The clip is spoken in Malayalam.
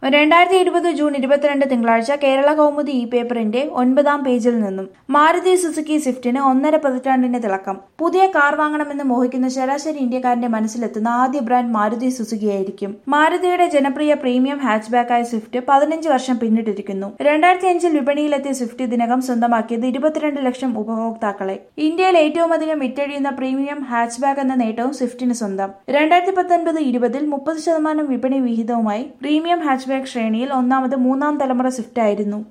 രണ്ടായിരത്തി ഇരുപത് ജൂൺ ഇരുപത്തിരണ്ട് തിങ്കളാഴ്ച കേരള കൗമുദി ഇ പേപ്പറിന്റെ ഒൻപതാം പേജിൽ നിന്നും മാരുതി സുസുക്കി സ്വിഫ്റ്റിന് ഒന്നര പതിറ്റാണ്ടിന്റെ തിളക്കം പുതിയ കാർ വാങ്ങണമെന്ന് മോഹിക്കുന്ന ശരാശരി ഇന്ത്യക്കാരന്റെ മനസ്സിലെത്തുന്ന ആദ്യ ബ്രാൻഡ് മാരുതി സുസുക്കിയായിരിക്കും മാരുതിയുടെ ജനപ്രിയ പ്രീമിയം ഹാച്ച്ബാക്കായ സ്വിഫ്റ്റ് പതിനഞ്ച് വർഷം പിന്നിട്ടിരിക്കുന്നു രണ്ടായിരത്തി അഞ്ചിൽ വിപണിയിലെത്തിയ സ്വിഫ്റ്റ് ഇതിനകം സ്വന്തമാക്കിയത് ഇരുപത്തിരണ്ട് ലക്ഷം ഉപഭോക്താക്കളെ ഇന്ത്യയിൽ ഏറ്റവും അധികം വിറ്റഴിയുന്ന പ്രീമിയം ഹാച്ച്ബാക്ക് എന്ന നേട്ടവും സ്വിഫ്റ്റിന് സ്വന്തം രണ്ടായിരത്തി പത്തൊൻപത് ഇരുപതിൽ മുപ്പത് ശതമാനം വിപണി വിഹിതവുമായി പ്രീമിയം ഹാച്ച്ബാക്ക് ശ്രേണിയിൽ ഒന്നാമത് മൂന്നാം തലമുറ സ്വിഫ്റ്റ് ആയിരുന്നു